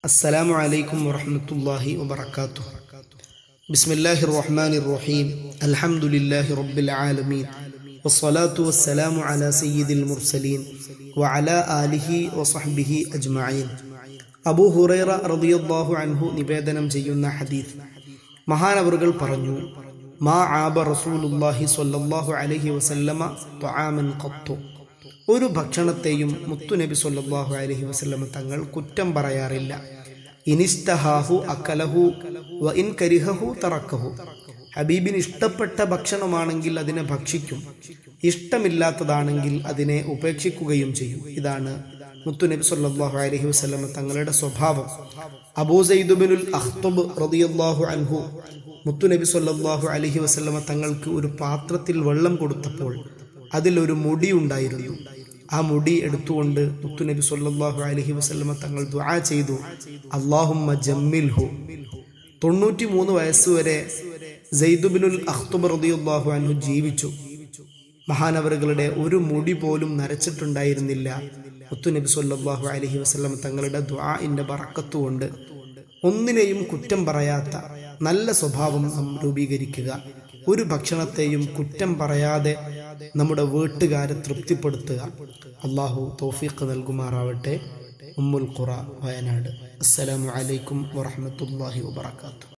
السلام عليكم ورحمة الله وبركاته بسم الله الرحمن الرحيم الحمد لله رب العالمين والصلاة والسلام على سيد المرسلين وعلى آله وصحبه أجمعين അബൂ ഹുറൈറ റളിയല്ലാഹു അൻഹു നിവേദനം ചെയ്യുന്ന ഹദീസ് മഹാനവറുകൾ പറഞ്ഞു മാ ആബ റസൂലുല്ലാഹി സ്വല്ലല്ലാഹു അലൈഹി വസല്ലമ ത്വആമൻ ഖത്തു ഒരു ഭക്ഷണത്തെയും മുത്തുനബി സ്വല്ലല്ലാഹു അലൈഹി വസല്ലമ തങ്ങൾ കുറ്റം പറയാറില്ല ഇനിസ്തഹാഹു അക്കലഹു വ ഇൻ കരിഹഹു തറക്കഹു ഹബീബിന് ഇഷ്ടപ്പെട്ട ഭക്ഷണമാണെങ്കിൽ അതിനെ ഭക്ഷിക്കും ഇഷ്ടമില്ലാത്തതാണെങ്കിൽ അതിനെ ഉപേക്ഷിക്കുകയും ചെയ്യും ഇതാണ് മുത്തുനബി സല്ലല്ലാഹു അലൈഹി വസല്ലമ തങ്ങളുടെ സ്വഭാവം അബൂ സൈദുബിനുൽ അഖ്തബ് റളിയല്ലാഹു അൻഹു മുത്തുനബി സല്ലല്ലാഹു അലൈഹി വസല്ലമ തങ്ങൾക്ക് ഒരു പാത്രത്തിൽ വെള്ളം കൊടുത്തപ്പോൾ അതിലൊരു മുടി ഉണ്ടായിരുന്നു ആ മുടി എടുത്തുകൊണ്ട് മുത്തുനബി സല്ലല്ലാഹു അലൈഹി വസല്ലമ തങ്ങൾ ദുആ ചെയ്തു അല്ലാഹുമ്മ ജമ്മിൽഹു തൊണ്ണൂറ്റി മൂന്ന് വയസ്സുവരെ സെയ്ദുബിനുൽ അഖ്തുബ് റളിയല്ലാഹു അൻഹു ജീവിച്ചു മഹാനവറുകളുടെ ഒരു മുടി പോലും നരച്ചിട്ടുണ്ടായിരുന്നില്ല മുത്തുനബി സല്ലല്ലാഹു അലൈഹി വസല്ലം തങ്ങളുടെ ദുആഇന്റെ ബറക്കത്തുകൊണ്ട് ഒന്നിനെയും കുറ്റം പറയാത്ത നല്ല സ്വഭാവം നാം രൂപീകരിക്കുക ഒരു ഭക്ഷണത്തെയും കുറ്റം പറയാതെ നമ്മുടെ വീട്ടുകാരെ തൃപ്തിപ്പെടുത്തുക അള്ളാഹു തൗഫീഖ് നൽകുമാറാവട്ടെ ഉമ്മുൽ ഖുറ വയനാട് അസ്സലാമു അലൈക്കും വറഹ്മത്തുള്ളാഹി വബറകാതുഹു